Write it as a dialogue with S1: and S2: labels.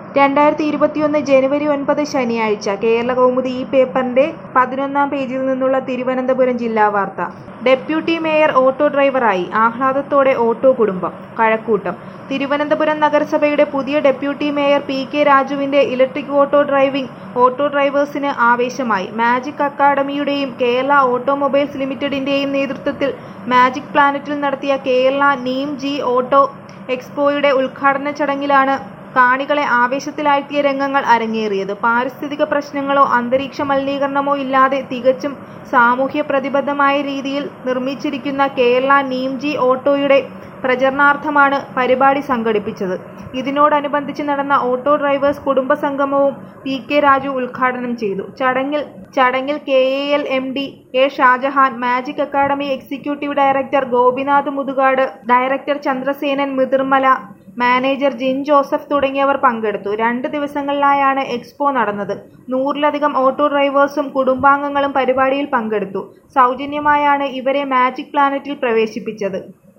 S1: രണ്ടായിരത്തി ഇരുപത്തിയൊന്ന് ജനുവരി ഒൻപത് ശനിയാഴ്ച കേരള കൗമുദി ഈ പേപ്പറിന്റെ പതിനൊന്നാം പേജിൽ നിന്നുള്ള തിരുവനന്തപുരം ജില്ലാ വാർത്ത ഡെപ്യൂട്ടി മേയർ ഓട്ടോ ഡ്രൈവറായി ആഹ്ലാദത്തോടെ ഓട്ടോ കുടുംബം കഴക്കൂട്ടം തിരുവനന്തപുരം നഗരസഭയുടെ പുതിയ ഡെപ്യൂട്ടി മേയർ പി കെ രാജുവിന്റെ ഇലക്ട്രിക് ഓട്ടോ ഡ്രൈവിംഗ് ഓട്ടോ ഡ്രൈവേഴ്സിന് ആവേശമായി മാജിക് അക്കാഡമിയുടെയും കേരള ഓട്ടോമൊബൈൽസ് ലിമിറ്റഡിന്റെയും നേതൃത്വത്തിൽ മാജിക് പ്ലാനറ്റിൽ നടത്തിയ കേരള നീം ജി ഓട്ടോ എക്സ്പോയുടെ ഉദ്ഘാടന ചടങ്ങിലാണ് കാണികളെ ആവേശത്തിലാഴ്ത്തിയ രംഗങ്ങൾ അരങ്ങേറിയത് പാരിസ്ഥിതിക പ്രശ്നങ്ങളോ അന്തരീക്ഷ മലിനീകരണമോ ഇല്ലാതെ തികച്ചും സാമൂഹ്യ പ്രതിബദ്ധമായ രീതിയിൽ നിർമ്മിച്ചിരിക്കുന്ന കേരള നീംജി ഓട്ടോയുടെ പ്രചരണാർത്ഥമാണ് പരിപാടി സംഘടിപ്പിച്ചത് ഇതിനോടനുബന്ധിച്ച് നടന്ന ഓട്ടോ ഡ്രൈവേഴ്സ് കുടുംബ സംഗമവും പി കെ രാജു ഉദ്ഘാടനം ചെയ്തു ചടങ്ങിൽ ചടങ്ങിൽ K A L M D A Shajahan magic academy executive director Gopinath Muthukad director Chandrasenan Muthirmala manager Jin Joseph തുടങ്ങിയവർ പങ്കെടുത്തു രണ്ട് ദിവസങ്ങളിലായാണ് എക്സ്പോ നടന്നത് നൂറിലധികം ഓട്ടോ ഡ്രൈവേഴ്സും കുടുംബാംഗങ്ങളും പരിപാടിയിൽ പങ്കെടുത്തു സൗജന്യമായാണ് ഇവരെ മാജിക് പ്ലാനറ്റിൽ പ്രവേശിപ്പിച്ചത്